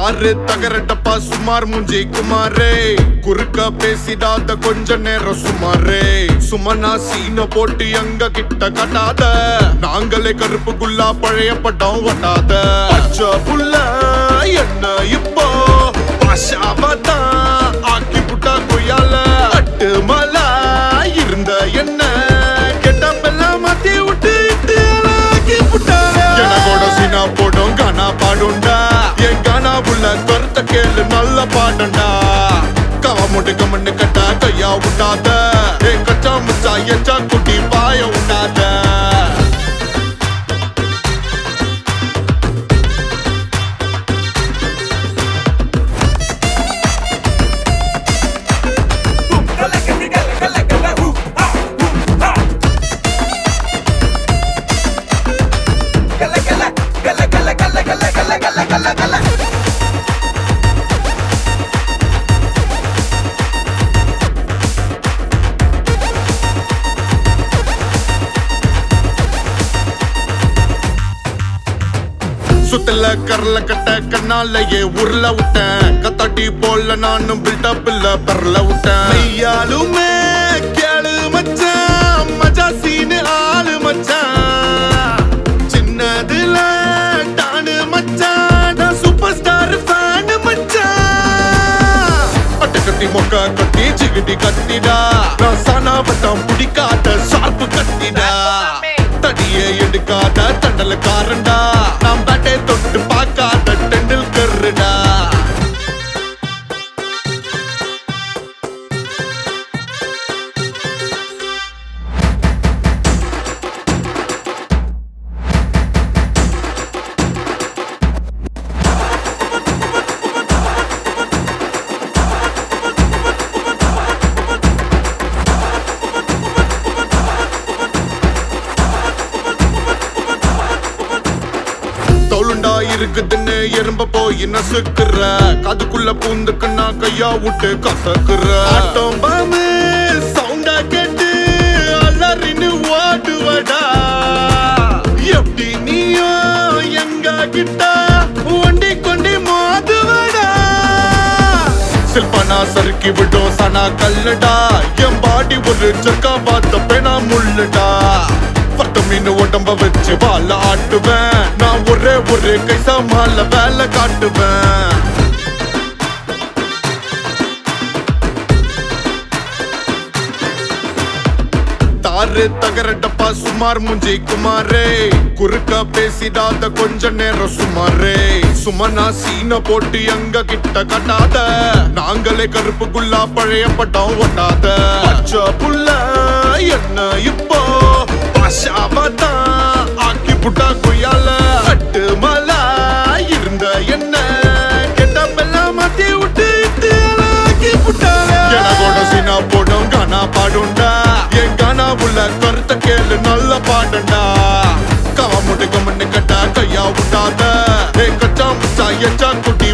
தாரு தகரட்டப்பா சுமார் முஞ்சி குமாரே குறுக்க பேசிடாத கொஞ்ச நேரம் சுமாரே சுமனா சீன போட்டு எங்க கிட்ட கட்டாத நாங்களே கருப்புக்குள்ளா பழைய பட்டம் ஒட்டாத பச்சை புள்ள என்ன இப்போ பாஷாவதான் ஆக்கி புட்டா கொய்யால அட்டு மலா இருந்த என்ன கெட்டப்பெல்லாம் மாத்தி விட்டு இட்டு அழகி புட்டால எனக்கோட சீனா போடும் கானா பாடுண்டா என் கானா உள்ள கருத்த கேளு நல்ல பாடுண்டா கவ முடுக்க மண்ணு கட்டா கையா விட்டாத என் கச்சா முச்சா எச்சா குட்டி பாய விட்டாத சுத்தல கரல கட்ட கண்ணாலேயே உருள விட்டேன் கத்தாட்டி போல நானும் பில்டப் இல்ல பரல விட்டேன் ஐயாலுமே கேளு மச்சான் மஜா சீனு ஆளு மச்சான் சின்னதுல டானு மச்சான் நான் சூப்பர் ஸ்டார் ஃபேன் மச்சான் அட்டை கட்டி மொக்க கட்டி சிகிட்டி கத்திடா நான் சனா வட்டம் பிடிக்காத ஷார்ப்பு கத்திடா தடியே எடுக்காத தண்டல காரண்டா நாம் பேட்டை தொட்டு பார்க்காத டெண்டில் கருடா தோளுண்டா இருக்குதுன்னு எறும்ப போய் நசுக்குற காதுக்குள்ள பூந்துக்குன்னா கையா விட்டு கசக்குற ஆட்டம் பாமு சவுண்டா கேட்டு அலறின்னு ஓடுவடா எப்படி நீயோ எங்க கிட்ட வண்டி கொண்டி மோதுவடா சில்பனா சறுக்கி விடும் சனா கல்லுடா என் பாடி ஒரு ஜக்கா பார்த்த பெணா முள்ளுடா பத்து மீன் உடம்ப வச்சு வாழ ஆட்டுவேன் நான் ஒரே ஒரு கை சமால வேலை காட்டுவேன் தாரு தகரட்டப்பா சுமார் முஞ்சி குமாரே குறுக்க பேசிடாத கொஞ்ச நேரம் சுமாரே சுமனா சீன போட்டு எங்க கிட்ட கட்டாத நாங்களே கருப்புக்குள்ளா பழைய பட்டம் ஒட்டாத பச்சை புள்ள என்ன இப்போ பாஷாவதான் ஆக்கி புட்டா கொய்யால அட்டு மலா இருந்த என்ன கெட்டப்பெல்லாம் மாத்தி விட்டு இட்டு அழகி புட்டால எனக்கோட சீனா போடும் கானா பாடுண்டா என் கானா உள்ள கருத்த கேளு நல்ல பாடுண்டா கவ முடுக்க மண்ணு கட்டா கையா விட்டாத ஏ கச்சா முச்சா எச்சா குட்டி